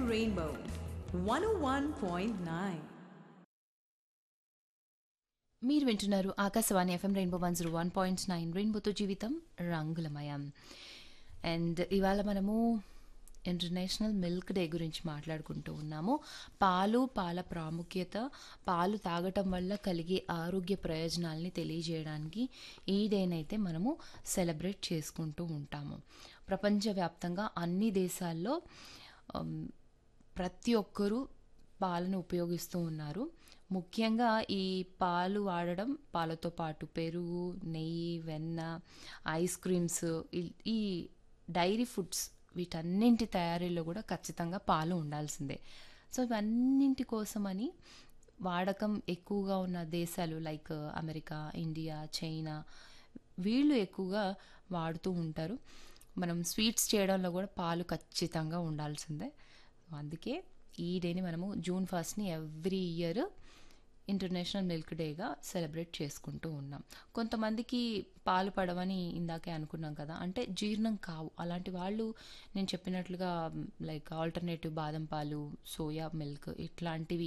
Rainbow 101.9. మీరు వింటున్నారు Akashvani FM rainbow one zero one point nine రెయిన్బోతో జీవితం రంగులమయం అండ్ ఇవాళ మనము ఇంటర్నేషనల్ మిల్క్ డే గురించి మాట్లాడుకుంటూ ఉన్నాము పాలు పాల ప్రాముఖ్యత పాలు తాగటం వల్ల కలిగే ఆరోగ్య ప్రయోజనాల్ని తెలియజేయడానికి ఈ డేనైతే మనము సెలబ్రేట్ చేసుకుంటూ ఉంటాము ప్రపంచవ్యాప్తంగా అన్ని దేశాల్లో ఉమ్, ప్రతి ఒక్కరూ పాలను ఉపయోగిస్తూ ఉన్నారు ముఖ్యంగా ఈ పాలు వాడడం పాలతో పాటు పెరుగు నెయ్యి వెన్న ఐస్ క్రీమ్స్ ఈ- ఈ డైరీ ఫుడ్స్ వీటన్నింటి తయారీలో కూడా ఖచ్చితంగా పాలు ఉండాల్సిందే సో ఇవన్నింటి కోసమని వాడకం ఎక్కువగా ఉన్న దేశాలు లైక్ అమెరికా ఇండియా చైనా వీళ్ళు ఎక్కువగా వాడుతూ ఉంటారు మనం స్వీట్స్ చేయడంలో కూడా పాలు ఖచ్చితంగా ఉండాల్సిందే అందుకే ఈ డేని మనము జూన్ ఫస్ట్ని ఎవ్రీ ఇయర్ ఇంటర్నేషనల్ మిల్క్ డేగా సెలబ్రేట్ చేసుకుంటూ ఉన్నాం కొంతమందికి పాలు పడవని ఇందాకే అనుకున్నాం కదా అంటే జీర్ణం కావు అలాంటి వాళ్ళు నేను చెప్పినట్లుగా లైక్ ఆల్టర్నేటివ్ బాదం పాలు సోయా మిల్క్ ఇట్లాంటివి